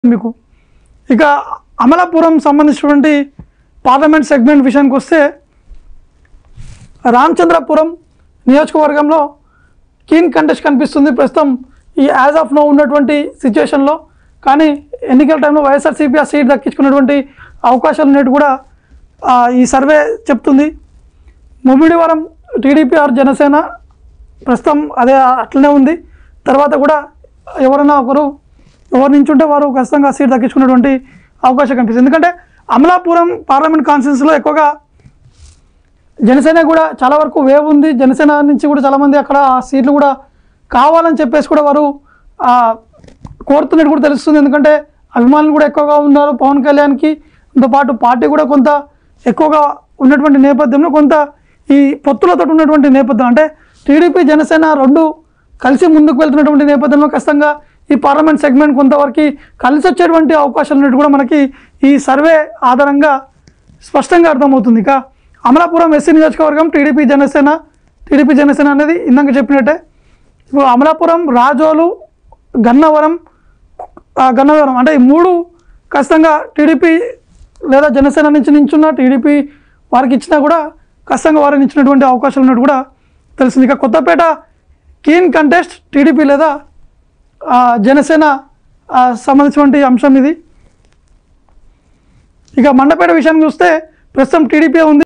మీకు ఇక అమలాపురం సంబంధించినటువంటి పార్లమెంట్ సెగ్మెంట్ విషయానికి వస్తే రామచంద్రపురం నియోజకవర్గంలో కీన్ కంటెస్ట్ కనిపిస్తుంది ప్రస్తుతం ఈ యాజ్ ఆఫ్ నో ఉన్నటువంటి సిచ్యువేషన్లో కానీ ఎన్నికల టైంలో వైఎస్ఆర్సీపీ ఆ సీట్ దక్కించుకున్నటువంటి అవకాశాలు ఉన్నట్టు కూడా ఆ, ఈ సర్వే చెప్తుంది ముమ్మిడివరం టీడీపీ ఆర్ జనసేన ప్రస్తుతం అదే అట్లనే ఉంది తర్వాత కూడా ఎవరైనా ఒకరు ఎవరు నించుంటే వారు ఖచ్చితంగా సీట్ దక్కించుకున్నటువంటి అవకాశం కనిపిస్తుంది ఎందుకంటే అమలాపురం పార్లమెంట్ కాన్స్టిట్యూన్సీలో ఎక్కువగా జనసేన కూడా చాలా వరకు వేవ్ ఉంది జనసేన నుంచి కూడా చాలామంది అక్కడ ఆ సీట్లు కూడా కావాలని చెప్పేసి కూడా వారు ఆ, కోరుతున్నట్టు కూడా తెలుస్తుంది ఎందుకంటే అభిమానులు కూడా ఎక్కువగా ఉన్నారు పవన్ కళ్యాణ్కి దాంతో పాటు పార్టీ కూడా కొంత ఎక్కువగా ఉన్నటువంటి నేపథ్యంలో కొంత ఈ పొత్తులతో ఉన్నటువంటి నేపథ్యం అంటే టీడీపీ జనసేన రెండు కలిసి ముందుకు వెళ్తున్నటువంటి నేపథ్యంలో ఖచ్చితంగా ఈ పార్లమెంట్ సెగ్మెంట్ కొంతవరకు కలిసి వచ్చేటువంటి అవకాశాలు ఉన్నట్టు కూడా మనకి ఈ సర్వే ఆధారంగా స్పష్టంగా అర్థమవుతుంది ఇక అమలాపురం ఎస్సీ నియోజకవర్గం టీడీపీ జనసేన టీడీపీ జనసేన అనేది ఇందాక చెప్పినట్టే ఇప్పుడు అమలాపురం రాజోలు గన్నవరం ఆ, గన్నవరం అంటే ఈ మూడు ఖచ్చితంగా టీడీపీ లేదా జనసేన నుంచి నించున్న టీడీపీ వారికి ఇచ్చినా కూడా ఖచ్చితంగా వారికి ఇచ్చినటువంటి అవకాశాలు ఉన్నట్టు కూడా తెలిసింది ఇక కొత్తపేట కీన్ కంటెస్ట్ టీడీపీ లేదా ఆ, జనసేన ఆ, సంబంధించినటువంటి అంశం ఇది ఇక మండపేట విషయాన్ని చూస్తే ప్రస్తుతం టీడీపీ ఉంది